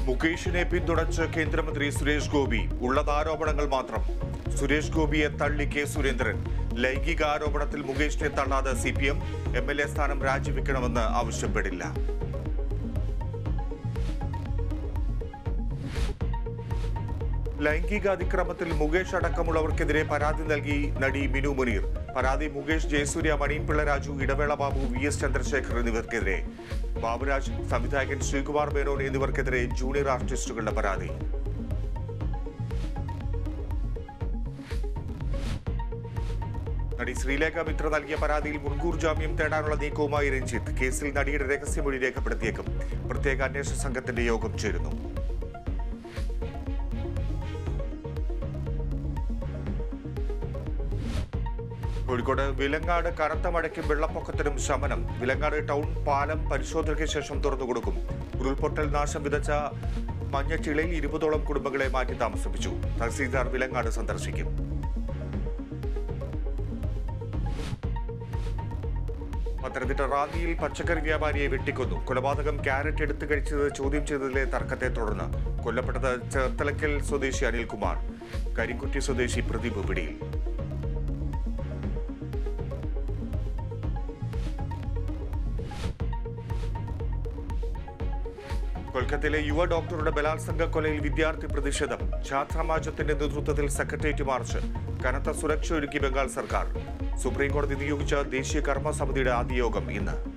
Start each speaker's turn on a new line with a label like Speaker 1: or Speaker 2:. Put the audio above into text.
Speaker 1: മുകേഷിനെ പിന്തുണച്ച് കേന്ദ്രമന്ത്രി സുരേഷ് ഗോപി ഉള്ളത് ആരോപണങ്ങൾ മാത്രം സുരേഷ് ഗോപിയെ തള്ളി കെ സുരേന്ദ്രൻ ലൈംഗിക ആരോപണത്തിൽ മുകേഷിനെ തള്ളാതെ C P M M L A സ്ഥാനം രാജിവെക്കണമെന്ന് ആവശ്യപ്പെടില്ല ലൈംഗിക അതിക്രമത്തിൽ മുകേഷ് അടക്കമുള്ളവർക്കെതിരെ പരാതി നൽകി നടി മിനു മുനീർ പരാതി മുകേഷ് ജയസൂര്യ മണിയൻപിള്ള രാജു ഇടവേള ബാബു വി എസ് ചന്ദ്രശേഖർ എന്നിവർക്കെതിരെ ബാബുരാജ് സംവിധായകൻ ശ്രീകുമാർ മേനോൻ എന്നിവർക്കെതിരെ ജൂനിയർ ആർട്ടിസ്റ്റുകളുടെ പരാതി നടി ശ്രീലേഖ മിത്ര നൽകിയ പരാതിയിൽ മുൻകൂർ ജാമ്യം തേടാനുള്ള നീക്കവുമായി രഞ്ജിത്ത് കേസിൽ നടിയുടെ രഹസ്യമൊഴി രേഖപ്പെടുത്തിയേക്കും പ്രത്യേക അന്വേഷണ സംഘത്തിന്റെ യോഗം ചേരുന്നു കോഴിക്കോട് വിലങ്ങാട് കനത്ത മഴയ്ക്കും വെള്ളപ്പൊക്കത്തിനും ശമനം വിലങ്ങാട് ടൗൺ പാലം പരിശോധനയ്ക്ക് ശേഷം തുറന്നുകൊടുക്കും ഉരുൾപൊട്ടൽ നാശം വിതച്ച മഞ്ഞച്ചിളയിൽ ഇരുപതോളം കുടുംബങ്ങളെ മാറ്റി താമസിപ്പിച്ചു തഹസീൽദാർ വിലങ്ങാട് സന്ദർശിക്കും പത്തനംതിട്ട റാന്നിയിൽ പച്ചക്കറി വ്യാപാരിയെ വെട്ടിക്കൊന്നു കൊലപാതകം ക്യാരറ്റ് എടുത്തു കഴിച്ചത് ചോദ്യം ചെയ്തതിലെ തർക്കത്തെ തുടർന്ന് കൊല്ലപ്പെട്ടത് ചേർത്തലക്കൽ സ്വദേശി അനിൽകുമാർ കരിക്കുറ്റി സ്വദേശി പ്രദീപ് പിടിയിൽ കൊൽക്കത്തയിലെ യുവ ഡോക്ടറുടെ ബലാത്സംഗ കൊലയിൽ വിദ്യാർത്ഥി പ്രതിഷേധം ഛാത്രമാജത്തിന്റെ നേതൃത്വത്തിൽ സെക്രട്ടേറിയറ്റ് മാർച്ച് കനത്ത സുരക്ഷ ഒരുക്കി ബംഗാൾ സർക്കാർ സുപ്രീം കോടതി നിയോഗിച്ച ദേശീയ കർമ്മ സമിതിയുടെ ആദ്യ യോഗം ഇന്ന്